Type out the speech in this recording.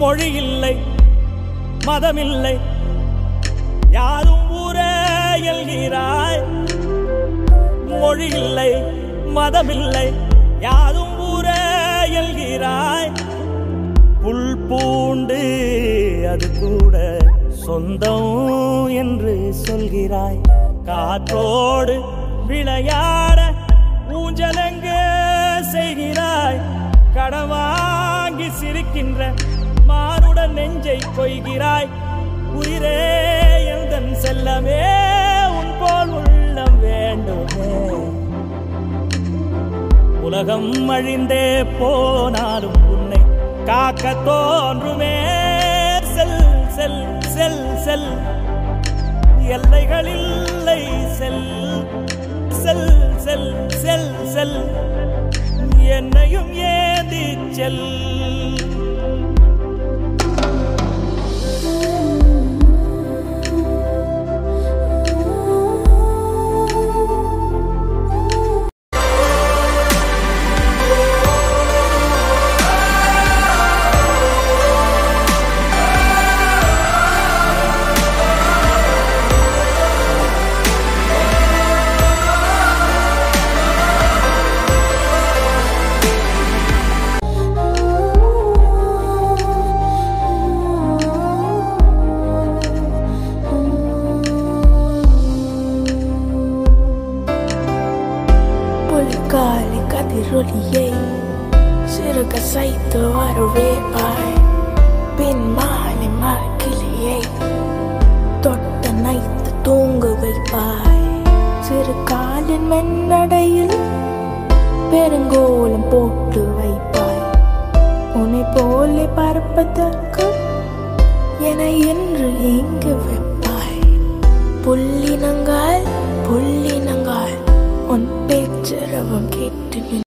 மொழி இல்லை மதமில்லை யாரும் ஊரே எல்கிறாய் மொழி இல்லை மதமில்லை யாரும் ஊரே எல்கிறாய் புல் பூண்டு அது கூட சொந்தம் என்று சொல்கிறாய் காற்றோடு விளையாட ஊஞ்சலங்க செய்கிறாய் கடன் வாங்கி சிரிக்கின்ற மானுடன் நெஞ்சை கொய்கிறாய் உயிரே எந்தன் செல்லமே உன் போல் உள்ளம் வேண்டுமே உலகம் அழிந்தே போனாலும் உன்னை காக்க தோன்றுமே செல் செல் செல் செல் எல்லைகள் இல்லை செல் செல் செல் செல் செல் என்னையும் ஏந்தி செல் புலிகாலி கதிரொலியை சிறுக சைத்து வரவேற்பாய் பின் மாலை மரக்கிளியை தொட்ட நைத்து தூங்க வைப்பாய் சிறு காலின் மென்னடையில் பெருங்கோலம் போட்டு வைப்பாய் உன்னை போலே பறப்பதற்கு என என்று எங்கு வைப்பாய் புள்ளினங்கால் புள்ளினங்கால் உன் பேச்சரவம் கேட்டு நின்